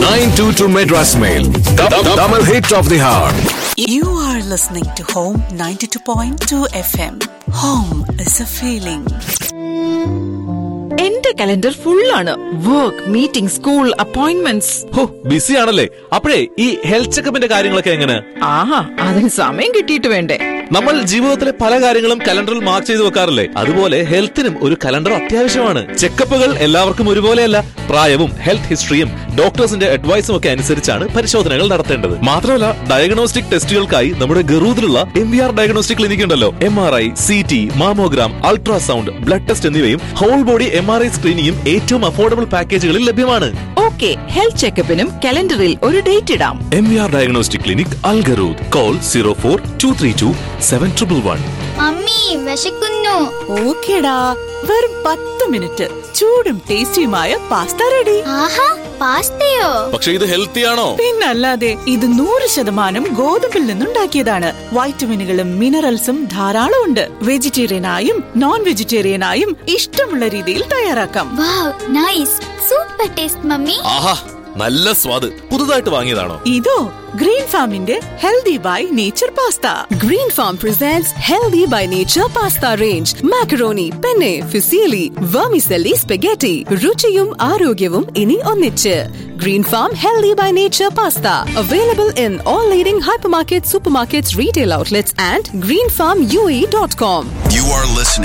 922 Madras Mail. Tamil hit of the hour. You are listening to Home 92.2 FM. Home is a feeling. എന്റെ calendar ഫുള്ളാണ് work meeting school appointments ഹോ busy ആണല്ലേ അപ്പോഴേ ഈ health ചെക്കപ്പിന്റെ കാര്യങ്ങളൊക്കെ എങ്ങനെ ആഹാ അതിന് സമയം കിട്ടിയിട്ട് വേണ്ടേ നമ്മൾ ജീവിതത്തിലെ പല കാര്യങ്ങളും കലണ്ടറിൽ മാർക്ക് ചെയ്ത് വെക്കാറില്ലേ അതുപോലെ ഹെൽത്തിനും ഒരു കലണ്ടർ അത്യാവശ്യമാണ് ചെക്കപ്പുകൾ എല്ലാവർക്കും ഒരുപോലെയല്ല പ്രായവും ഹെൽത്ത് ഹിസ്റ്ററിയും ഡോക്ടേഴ്സിന്റെ അഡ്വൈസും ഒക്കെ അനുസരിച്ചാണ് പരിശോധനകൾ നടത്തേണ്ടത് മാത്രമല്ല ഡയഗ്നോസ്റ്റിക് ടെസ്റ്റുകൾക്കായി നമ്മുടെ ഗറൂദിലുള്ള M V R diagnostic clinic ഉണ്ടല്ലോ M R I C T mammogram ultrasound blood test എന്നിവയും whole body M R I സ്ക്രീനിങ്ങും ഏറ്റവും അഫോർഡബിൾ പാക്കേജുകളിൽ ലഭ്യമാണ് ഓക്കെ ഹെൽത്ത് ചെക്കപ്പിനും കലണ്ടറിൽ ഒരു ഡേറ്റ് ഇടാം M V R diagnostic clinic Al Garhoud call zero four two three two seven triple one mummy വിശക്കുന്നു ഓക്കേടാ വെറും പത്ത് മിനിറ്റ് ചൂടും ടേസ്റ്റിയുമായ പാസ്ത റെഡി ആഹാ പാസ്തയോ പക്ഷെ ഇത് ഹെൽത്തി ആണോ പിന്നല്ലാതെ ഇത് നൂറ് ശതമാനം ഗോതമ്പിൽ നിന്നുണ്ടാക്കിയതാണ് വൈറ്റമിനുകളും മിനറൽസും ധാരാളം ഉണ്ട് വെജിറ്റേറിയനായും നോൺ വെജിറ്റേറിയനായും ഇഷ്ടമുള്ള രീതിയിൽ തയ്യാറാക്കാം wow nice super taste mummy ആഹാ നല്ല സ്വാദ് പുതുതായിട്ട് വാങ്ങിയതാണോ ഇതോ ഗ്രീൻ ഫാമിന്റെ healthy by nature pasta Green Farm presents Healthy by Nature Pasta Range. Macaroni, penne, fusilli, vermicelli spaghetti. രുചിയും ആരോഗ്യവും ഇനി ഒന്നിച്ച് Green Farm Healthy by Nature Pasta. Available in all leading hypermarkets, supermarkets, retail outlets and greenfarmuae.com. You are listening